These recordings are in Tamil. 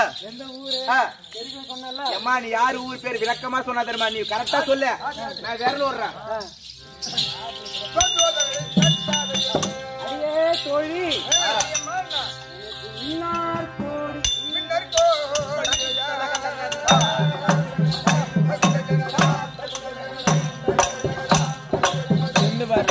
எந்த ஊரு ஆ. எதுக்கு சொன்னல ஏம்மா நீ யாரு ஊர் பேர் விளக்கமா சொன்னா தெரியுமா நீ கரெக்டா சொல்லு நான் விரல் விடுறேன் அடியே தோழி இன்னார் கோடி சொல்லு பாரு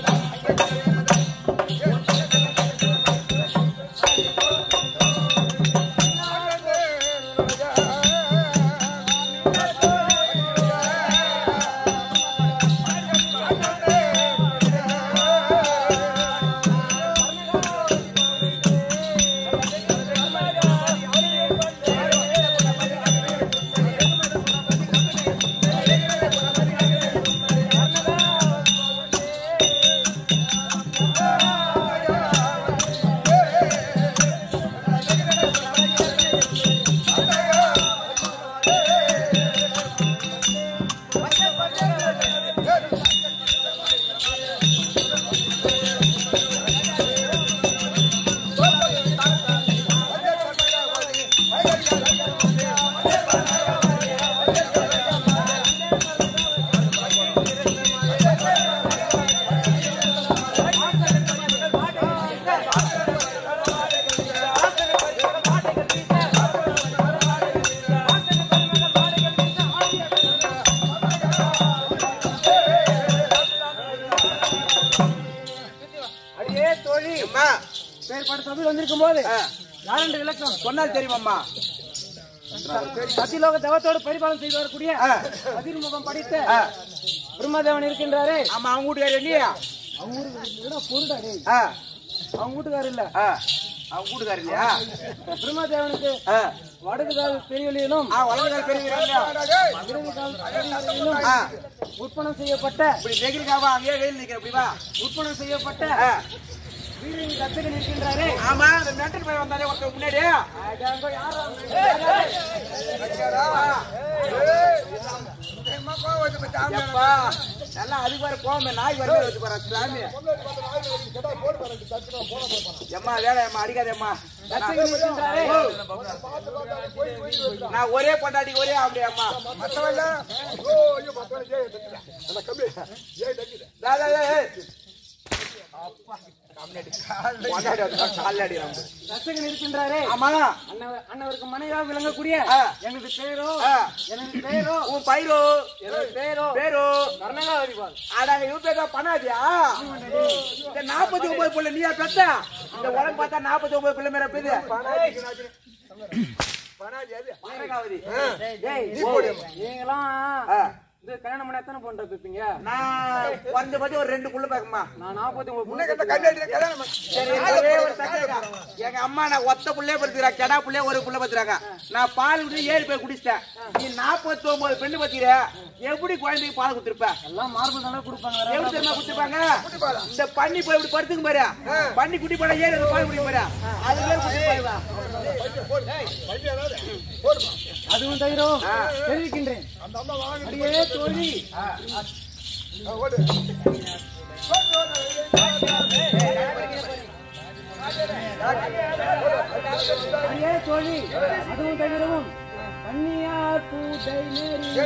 அடியே தோழி அம்மா பேர்பட்ட சபையில் வந்திருக்கும் போது ஆ. யார் என்று விளக்கம் சொன்னால் தெரியுமாம்மா சத்தியலோக தவத்தோடு பரிபாலனம் செய்து வரக்கூடிய ஆ. அதிர்முகம் படித்த ஆ. பிரம்மதேவன் இருக்கின்றாரே ஆமா அவங்க வீட்டுக்காரர் இல்லையா அவங்க ஊருக்கு பொருடா டேய் ஆ, அவங்க வீட்டுக்காரர் இல்ல ஆ. அவங்க வீட்டுக்காரர் இல்லையா பிரம்மதேவனுக்கு ஆ. வடக்கு கால் பெரியவளியிலும் ஆ, வலதுகால் பெரிய வீரர் இல்லையா? இடது கால் பெரியவளியிலும் ஆ, உற்பணம் செய்யப்பட்ட இப்படி வெயிலுக்காவா அங்கேயே வெயில் நிக்கிற இப்படி வா உற்பணம் செய்யப்பட்ட ஆ. வீரன் கத்தகன் இருக்கின்றாரே ஆமா அந்த மென்டல் பையன் வந்தாலே ஒருத்தர் முன்னாடி அங்க யார் எப்பா நல்லா அது பாரு கோமே நாய் வர வச்சு பாரு சாமி எம்மா வேலை அம்மா அடிக்காதேம்மா கத்தகன் இருக்கின்றாரே நான் ஒரே பொண்டாட்டி ஒரே அப்படி அம்மா டேய், டேய், டேய், ஏய். பொண்டாட்டி வந்து கால்ல அடிக்கிறான். கத்தகன் இருக்கின்றாரே ஆமா அண்ணவர் அண்ணவருக்கு மனைவியாக விளங்கக்கூடிய ஆ. எனது பெயரோ ஆ. எனது பெயரோ உன் பயிரோ எனது பெயரோ பேரோ கர்ணகாவதிபால் அடா இவன் பேர் தான் பண்ணாதியா இந்த நாற்பத்தி ஒன்பது பிள்ளை நீயா பெத்த இந்த உடம்பு பார்த்தா நாற்பத்தி ஒன்பது பிள்ளை மேல பெய்து பணகாவதி. டேய் நீங்களாம் ஆ. இது கல்யாணம் பண்ண எத்தனை பொண்ணு பெப்பீங்க நான் குறைஞ்சபட்சம் ஒரு ரெண்டு புள்ள பாக்குமா நான் நாற்பத்தி ஒன்பது சரி எனக்கு ஒரே ஒரு சந்தேகம். எங்க அம்மா நான் ஒத்த புள்ளைய படுத்துறா கெடா புள்ளைய ஒரு புள்ள பத்துறாங்க நான் பால் குடி ஏழு பேர் குடிச்சிட்டேன் நீ நாற்பத்தி ஒன்பது பெண்ணு பத்திர எப்படி குழந்தைக்கு பால் குடுத்திருப்ப எல்லாம் மார்பிள் தானே கொடுப்பாங்க எப்படி தெரியுமா குடுத்திருப்பாங்க இந்த பண்ணி போய் இப்படி படுத்துக்கு பாரு பண்ணி குட்டி போட ஏழு பேர் பால் குடிக்க பாரு அது பேர் குட்டி பாருவா அதுவும் தயிரும் தெரிவிக்கின்றேன் அடியே தோழி அடியே தோழி அதுவும் தயிரும் கன்னியார் பூஜை நேரி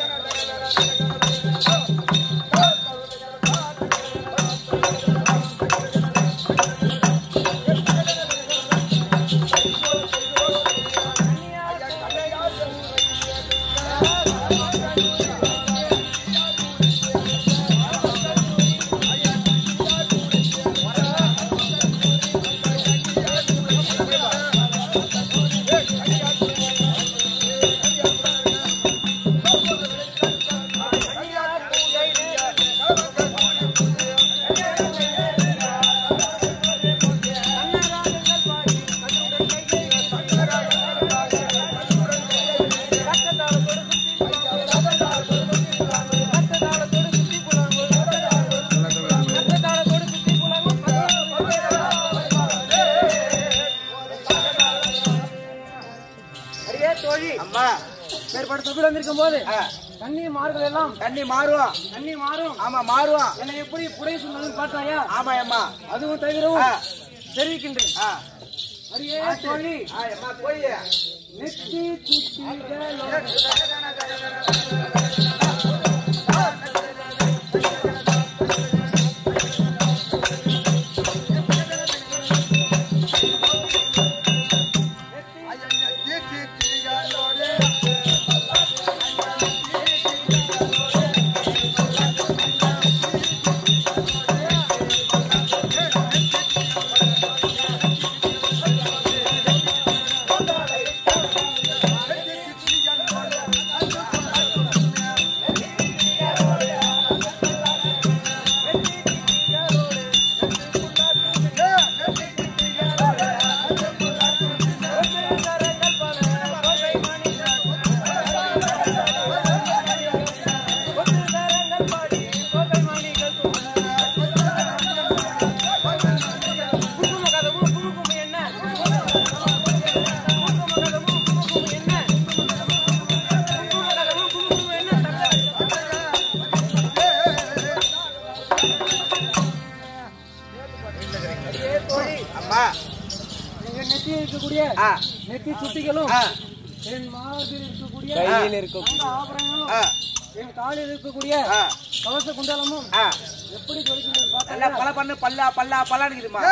அடியே தோழி அம்மா மேற்பட்ட தொகுதி வந்திருக்கும் போது ஆ, கண்ணி மார்கள் எல்லாம் தண்ணி மாறுவான் கண்ணி மாறும் ஆமா மாறுவான் என்னை எப்படி புடைய சொன்னதுன்னு பார்த்தாயா ஆமா அம்மா அதுவும் தவிரவும் ஆ. தெரிவிக்கின்றேன் ஆ அடியே தோழி ஆ, அம்மா போய் நெத்தி சுட்டிகளோ அம்மா எங்க நெத்தி இருக்கக்கூடிய ஆ நெத்தி சுட்டிகளும் ஆ என் மார்பில் இருக்கக்கூடிய கையில் தங்க ஆபரணங்களும் ஆ என் காலில் இருக்கக்கூடிய ஆ கவச குண்டலமும் ஆ எப்படி கொடுக்கின்றது நல்லா பார்த்தா பல பண்ணு பல்லா பல்லா பல்லான்னு இருக்குதுமா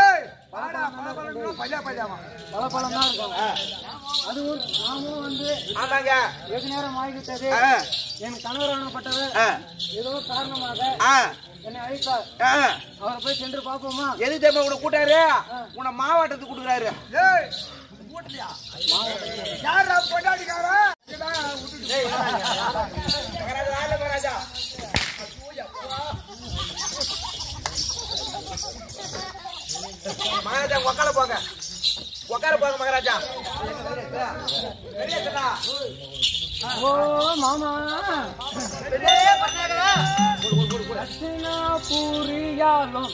பல பலம் தான் இருக்கும் அதுவும் நாமும் வந்து ஆமாங்க வெகு நேரம் ஆகிவிட்டது ஆ என் கணவரானப்பட்டவர் ஆ ஏதோ காரணமாக ஆ என்னை அழைத்தார் ஆ அவரை போய் சென்று பார்ப்போமா எது தெரியுமா உன்னை கூட்டாரு உன்னை மாவட்டத்துக்கு கொடுக்குறாரு மகாராஜா உக்கார போங்க உக்கார போங்க மகாராஜா வெளியே செல்லா. ஓ மாமா வெளியே பண்ணாதடா. தட்சிணா பூரியாலும்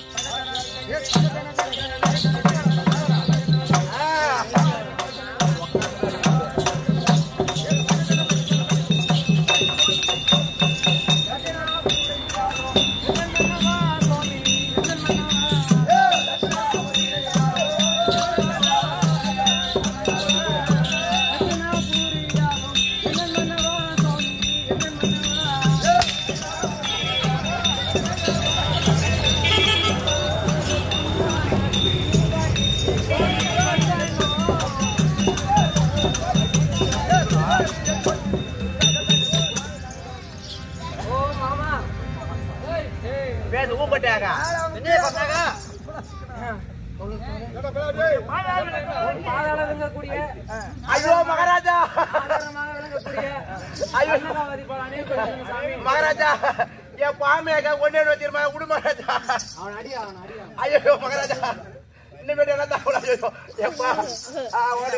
ஓ மாமா ஏய் ஏய் பேசு ஊம்பட்டாங்க என்ன பண்ணாங்க பாதாள விளங்கக்கூடிய ஐயோ மகாராஜா ஆதாரமாக விளங்கக்கூடிய ஐயோ. அன்னதாவாதி பலனே கொடுங்க சாமி மகாராஜா என் பாமையாக ஒன்னே வச்சிருமா விடு மகாராஜா அவன் அடி அவன் அடி அவன் ஐயோ மகாராஜா இன்னும் எல்லாம் தான் ஐயோ எப்பா ஆ ஓடு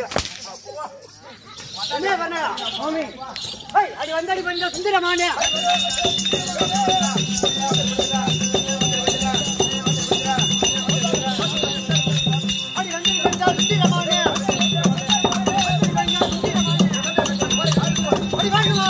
என்ன பண்ண மாமி ஏய் அடி வந்தாடி பண்ண சுந்தர மானே அடி வந்தாடி பண்ண சுந்தர மானே அடி வாங்க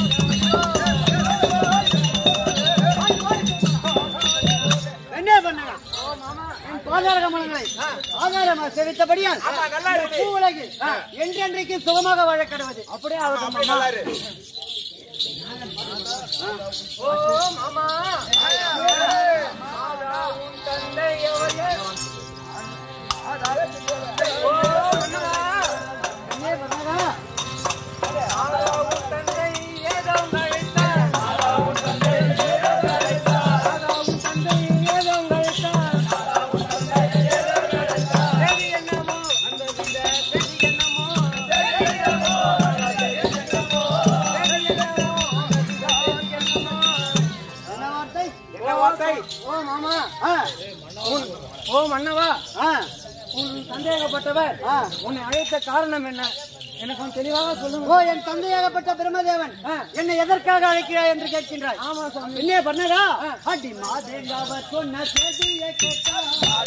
என்ன பண்ணா பாதாள மலங்களை ஆதாரமாக செலுத்தபடியால் ஆமா நல்லா இருக்கு பூவுலகில் என்றென்றைக்கு சுகமாக வாழ கடவுது அப்படியே ஆகட்டும் அப்படி நல்லா இருக்கு ஓ மாமா மாதா உன் தந்தை எவரே? ஓ மன்னவா. என்னே மன்னவா? மாதா உன் தந்தை ஏதோ உங்கழைத்தார். மாதா உன் தந்தை ஏதோ உங்கழைத்தார். தேதி என்னமோ, அந்த வித தேதி என்னமோ. தேதி என்னமோ, அந்த வித தேதி என்னமோ. என்ன வார்த்தை என்ன வார்த்தை ஓ மாமா உன் ஓ மன்னவா உன் சந்தேகப்பட்டவர் உன்னை அழைத்த காரணம் என்ன எனக்கு கொஞ்சம் தெளிவாக சொல்லுங்க ஓ என் தந்தையாகப்பட்ட பிரம்மதேவன் என்னை எதற்காக அழைக்கிறாய் என்று கேட்கின்றாய் ஆமா சாமி என்ன பண்ணடா அடி மாதேங்காவ சொன்ன செய்தியை கேட்டா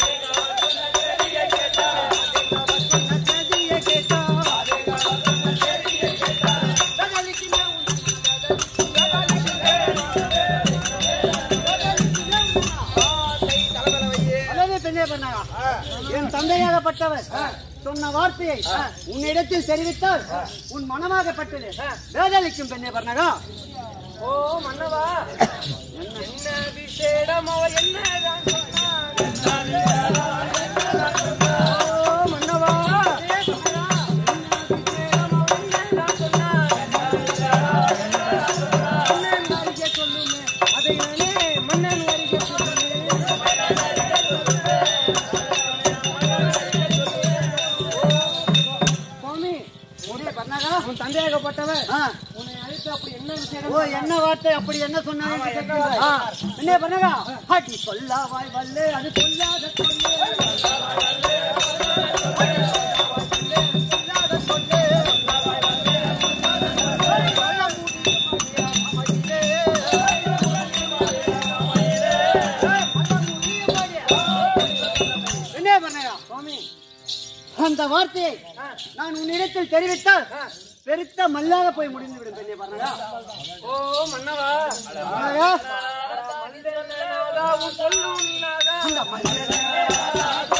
சொன்ன செய்தியை கேட்டா அதாவது பெண்ணே பண்ணா என் தந்தையாகப்பட்டவர் சொன்ன வார்த்தையை உன்னிடத்தில் தெரிவித்தால் உன் மனமாகப்பட்டது வேதளிக்கும் பெண்ணே பர்ணகா ஓ மன்னவா என்ன விசேடமோ என்னதான் சொன்னார்? ஓ மன்னவா மன்னன் வருகை சொல்லுமே அதை நானே மன்னன் வருகை சொல்லுமே சுவாமி உன்னை பர்ணகா உன் தந்தையாகப்பட்டவர் ஆ. உன்னை அழைத்து அப்படி என்ன விஷயம் ஓ என்ன வார்த்தை அப்படி என்ன சொன்னாங்க என்ன பண்ணுங்க ஹாட்டி சொல்லாவாய் வல்லே அது சொல்லாத சொல்லு என்ன பண்ணுங்க சுவாமி அந்த வார்த்தையை நான் உன்னிடத்தில் தெரிவித்தால் பெருத்த மல்லாக போய் முடிந்து விடும் பெரிய பண்ணுங்க ஓ மன்னவா பண்ணுங்க மனிதனாதா உன் சொல்லும் நாதா அந்த மல்லனாக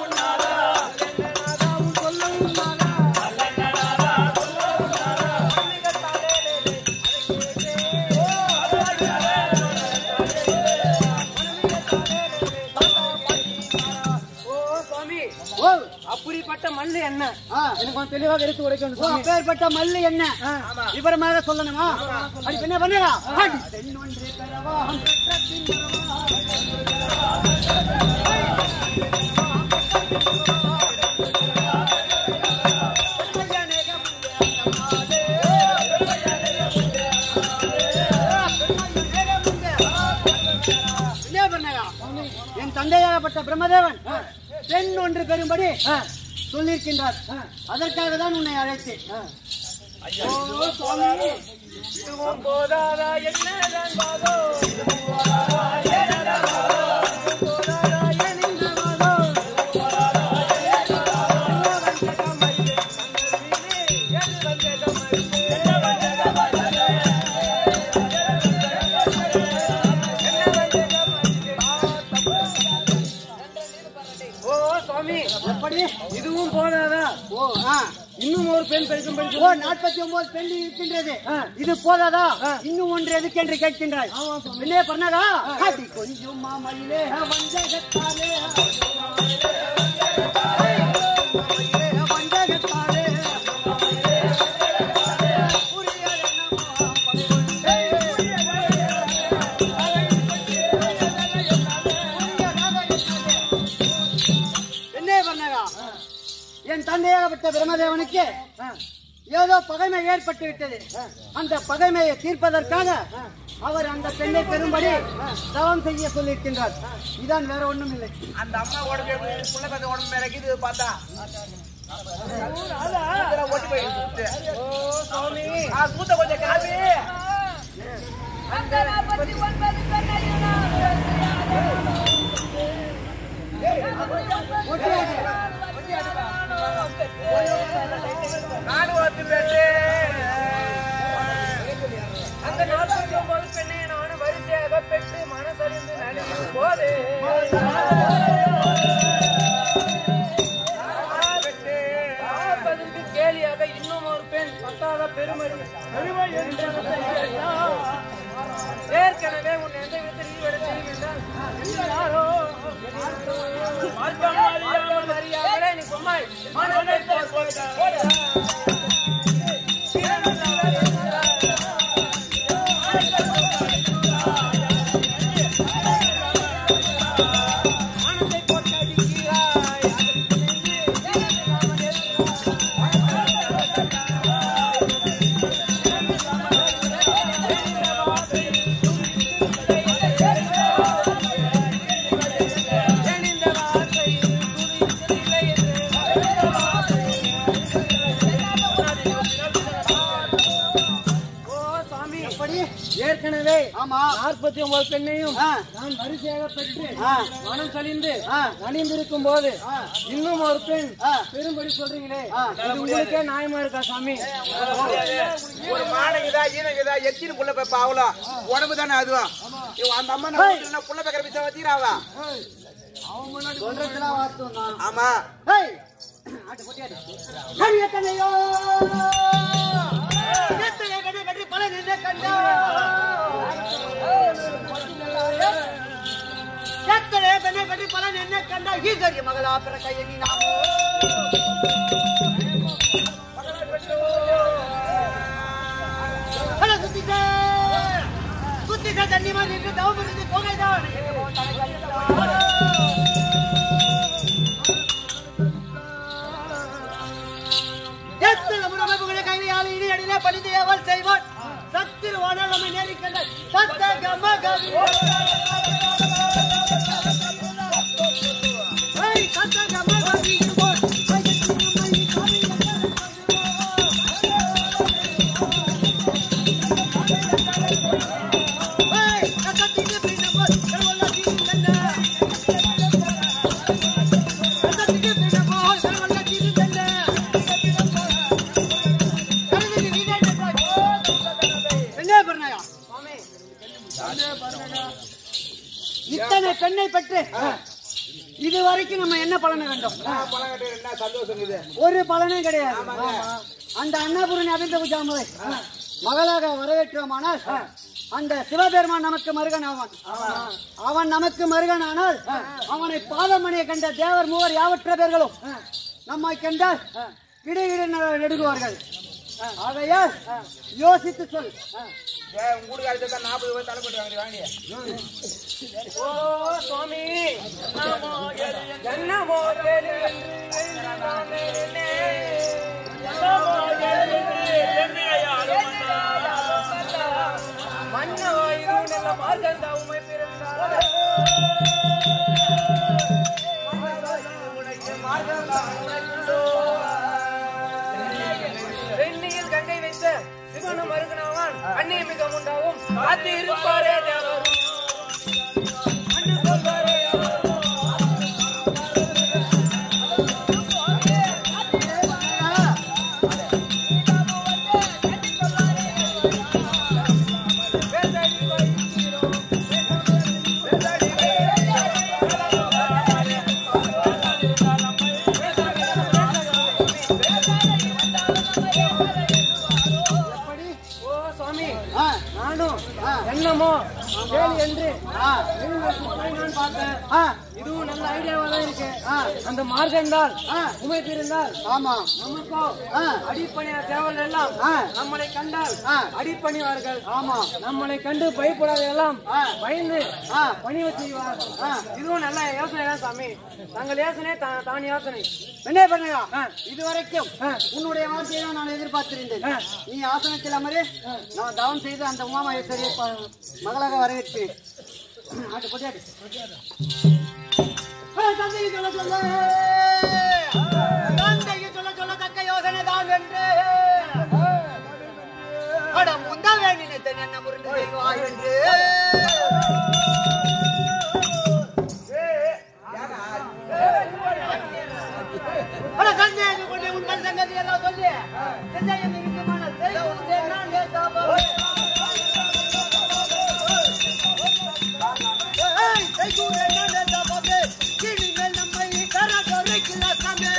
ஓ சுவாமி ஓ அப்படிப்பட்ட மல்லு என்ன ஆ எனக்கு கொஞ்சம் தெளிவாக எடுத்து உடைக்கணும் ஓ, சுவாமி அப்பேற்பட்ட மல்லு என்ன விவரமாக சொல்லணுமா அது என்ன பண்ணுங்க அடி, பெண்ணொன்று பெறவாம் பெற்ற பின்புறமா. என்ன பண்ணுங்க என் தந்தையாகப்பட்ட பிரம்மதேவன் பெண் ஒன்று பெறும்படி சொல்லியிருக்கின்றார் அதற்காக தான் உன்னை அழைத்தேன் ஓ சுவாமி இதுவும் போதாதா என்னதான் பாதோ இதுவும் போதாதா என்னதான் பாதோ இதுவும் போதாதா என்னதான் பாதோ ஓ சுவாமி எப்படி இதுவும் போதாதா ஓ ஆ இன்னும் ஒரு பெண் பெருக்கும்படி ஓ நாற்பத்தி ஒன்பது பெண் இருக்கின்றது இது போதாதா இன்னும் ஒன்று எதுக்கு என்று கேட்கின்றாய் பின்னே பண்ணதா அடி கொஞ்சம் மாமயிலே வஞ்சகத்தாலே வஞ்சகத்தாலே என்ன பண்ணகா என் தந்தையாகப்பட்ட பிரம்மதேவனுக்கு ஏதோ பகைமை ஏற்பட்டு விட்டது அந்த பகைமையை தீர்ப்பதற்காக அவர் அந்த பெண்ணை பெறும்படி தவம் செய்ய சொல்லியிருக்கின்றார் இதான் வேற ஒண்ணும் இல்லை அந்த அம்மா உடம்பு எப்படி புள்ள கதை உடம்பு மேல இருக்குது பார்த்தா இதெல்லாம் ஓட்டி போயிடுச்சு. ஆ, சூத்த கொஞ்சம் காபி நானும் வந்து பேசு அந்த நாற்பத்தி ஒன்பது பெண்ணை நானும் வரிசையாக பெற்று மனசறிந்து நடிக்கும் போது பார்ப்பதற்கு கேலியாக இன்னும் ஒரு பெண் பத்தாத பெருமதி பெருமை என்றதை கேட்டால், ஏற்கனவே உன் எந்த விதத்தில் ஈடுபட தெரிவித்தால் யாரோ மார்க்கம் அறியாமல் அறியாமலே நீ பொம்மாய் மனதை போல் மனதை போட்டு அடிக்கிறாய் எனிந்த வார்த்தை துணிச்சலில்லை என்று ஓ சாமி எப்படி ஏற்கனவே ஆமா நாற்பத்தி ஒன்பது பெண்ணையும் ஆ. நான் வரிசையாக பெற்று ஆ. மனம் கழிந்து ஆ. அணிந்திருக்கும் போது இன்னும் ஒரு பெண் ஆ. பெரும்படி சொல்றீங்களே ஆ. இது உங்களுக்கே நியாயமா இருக்கா சாமி ஒரு மானகுதா ஈனகுதா எத்தினு புள்ள போய் பாவலாம் உடம்பு தானே அதுவும் இவன் அந்த அம்மா நம்ம வீட்டுல என்ன புள்ள பேக்கிற பிச்சை வச்சுக்கிறாவா சொல்றதுலாம் வாஸ்தவம் தான் ஆமா ஏய், ஆட்டு போட்டி ஆடு. சரி, எத்தனையோ எத்தனை கடி கடி பல நின்று கண்டா எத்தனை பெண்ணை கடி பல நின்று கண்டா ஈஸ்வரி மகளா பிறக்க எண்ணினாமோ ஹலோ சுத்திட்ட சுத்திட்ட தண்ணி மாதிரி இருக்கு தவம் இருந்து தொகைதான் எத்தனை முறைமைப்புகளை கையால் இடி அடியிலே பணிந்து ஏவல் செய்வான் சத்திரு வானால் நம்மை நேரிக்கின்ற சத்த கம கவி ஏய், சத்த கம கவி போல். ஏய், சத்தத்திற்கு பின்ன போல், கடவுளா தீர்ந்தன. சத்தத்திற்கு பின்ன போல், கடவுளா தீர்ந்தன. கருதுக்கு நீ தான் நன்றாய். என்ன பண்ணாயா? இத்தனை பெண்ணை பெற்று இது வரைக்கும் நம்ம என்ன பலனை கண்டோம் பழம் கட்டு என்ன சந்தோஷம் இது ஒரு பலனும் கிடையாது அந்த அன்னபூரணி அபிந்த பூஜாமுறை மகளாக வரவேற்றோமானால் அந்த சிவபெருமான் நமக்கு மருகன் ஆவான் அவன் நமக்கு மருகன் ஆனால் அவனை பாதமணியை கண்ட தேவர் மூவர் யாவற்ற பேர்களும் நம்மை கண்டால் இடையிட நெடுங்குவார்கள் ஆகையால் யோசித்து சொல் ஏய், உங்க வீட்டுக்கு அடிச்சா நாற்பது ரூபாய் தலைப்பட்டு வாங்கி வாங்கி ஓ சுவாமி நமோ என்னமோ கேளு என்று எழுந்தானே என்னமோ கேளு என்று என்னையாலும் மன்னவாயிரும் நல்ல மார்க்கந்த உமை பிறந்தார் உனக்கு மார்க்கந்தா உனக்குண்டோ வெண்ணியில் கங்கை வைத்த சிவனும் மருகனாவான் அன்னை மிக உண்டாவும் காத்து இருப்பாரே தேவரும் அன்று சொல்வாரே அவரும். வேதாடி வைக்கிறோம். வேதாடி எப்படி ஓ சுவாமி ஆ, நானும் ஆ, என்னமோ கேள்வி என்று ஆ, வெளிநாட்டு போய் நான் பார்த்தேன் ஆ, இதுவும் நல்ல ஐடியாவா தான் இருக்கு ஆ, அந்த மார்க்கந்தால் ஆ. உமை பிறந்தால் ஆமா நமக்கோ ஆ, அடிப்பணியா தேவல் எல்லாம் ஆ. நம்மளை கண்டால் ஆ. அடிப்பணிவார்கள் ஆமா நம்மளை கண்டு பயப்படாத எல்லாம் ஆ. பயந்து ஆ, பணிவு செய்வார் ஆ. இதுவும் நல்ல யோசனை தான் சாமி தங்கள் யோசனை தா- தான் யோசனை என்ன பண்ணையா ஆ. இதுவரைக்கும் ஆ. உன்னுடைய வார்த்தையை தான் நான் எதிர்பார்த்திருந்தேன் ஆ. நீ ஆசனத்தில் அமரு நான் தவம் செய்து அந்த உமாமகேஸ்வரியை ப- மகளாக வரவேற்கிறேன் ஆட்டு, போட்டி ஆட்டு. ஆ, தந்தையை சொல்ல சொல்ல தந்தையை சொல்ல சொல்ல தக்க யோசனை தான் என்று அட முந்தாவே நினைத்தேன் என்ன முருண்டு செய்வாய் என்று அட சந்தேகம் கொண்டு உங்கள் சங்கதி எல்லாம் சொல்லி சந்தேகம் இருக்குமான செய்து நான் லேசாபம் ஏய், செய்கூர் என்ன லேசாபம் இனிமேல் நம்மை கர கரைக்கல சாமி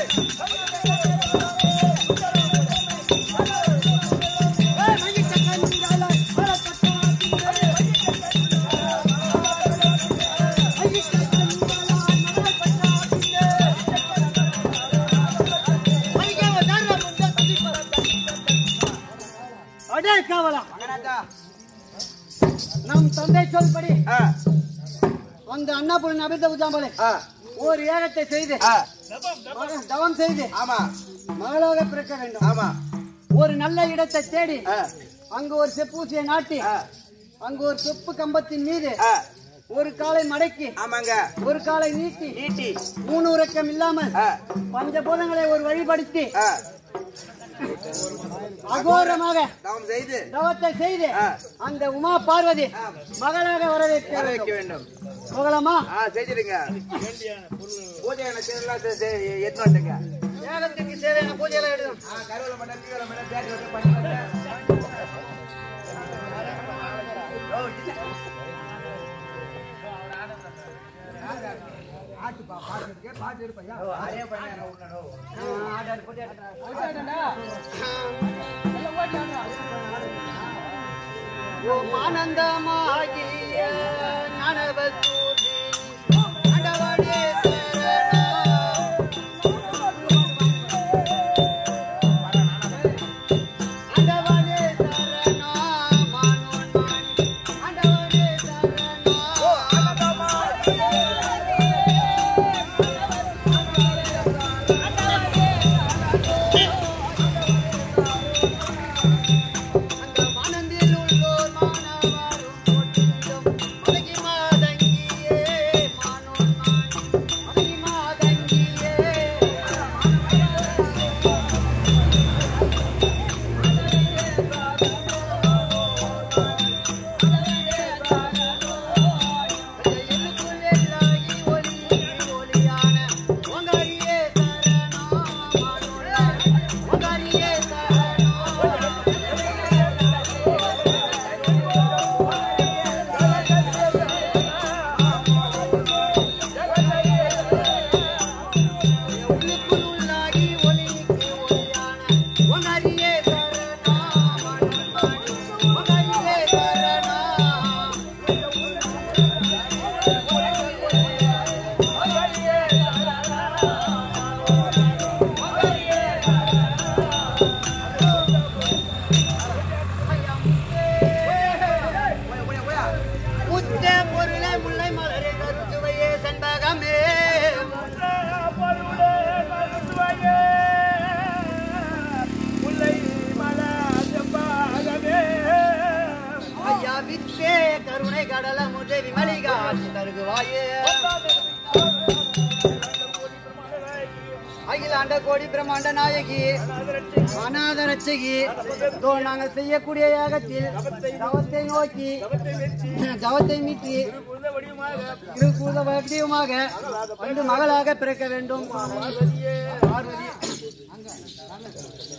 ஏய், மையிட்ட கண்ணியால அறக்கட்டும் அடே காவலா மகராஜா நம் தந்தை சொல்படி ஆ அந்த அண்ணாபுரன் அபித உஜாம்பலை ஆ ஒரு ஏகத்தை செய்து ஆ மக- தவம் செய்து ஆமா மகளாக பிறக்க வேண்டும் ஆமா ஒரு நல்ல இடத்தை தேடி ஆ அங்கு ஒரு செப்பூசியை நாட்டி ஆ அங்கு ஒரு செப்பு கம்பத்தின் மீது ஆ ஒரு காலை மடக்கி ஆமாங்க ஒரு காலை நீட்டி நீட்டி மூணு உறக்கம் இல்லாமல் ஆ பஞ்சபூதங்களை ஒரு வழிபடுத்தி ஆ அகோரமாக தவம் செய்து தவத்தை செய்து ஆ. அந்த உமா பார்வதி ஆ. மகளாக வரவேற்க வர வைக்க வேண்டும் வேண்டும் போகலாமா ஆ செஞ்சிருங்க பூஜை என்ன செய்யலாம் எத்தனை வந்துங்க ஏகத்துக்கு சேவையான பூஜைகளை எடுக்கும் ஆ கருவேல மட்டன் கீழே மட்டன் பேட்டு வந்து பண்ணி வந்து அதே பண்ண உன்னோ ஓம் ஆனந்தமாகிய ஞானவத்தூரி ஆண்டவனே சரணம். ஆண்டவனே சரணம். மானோன்மானி. ஆண்டவனே சரணம். அந்த வானந்தில் உள்ளோர் மாணவரும் போற்றிடும் மதகி மாதங்கியே மானோன் மான் மதகி மாதங்கியே எல்லுக்குள் எல்லாகி ஒளி ஒளியான ஓங்காரியே சரணம் மானோன் ஓங்காரியே சரணம் உள்ளுக்குள் உள்ளாகி ஒளிக்கு ஒளியான ஒங்கரியே சரணம் ஒங்கரியே சரணம் முத்த பொருளை முல்லை மலரை கருத்துவையே செண்பகமே ஐயா வித்தே கருணை கடல முறை விமலிகா தருகுவாயே அகிலாண்ட கோடி பிரம்மாண்ட நாயகி அநாத ரட்சகி இதோ நாங்கள் செய்யக்கூடிய யாகத்தில் தவத்தை நோக்கி தவத்தை மீட்டி திருக்கூத வடிவமாக வந்து மகளாக பிறக்க வேண்டும் பார்வதி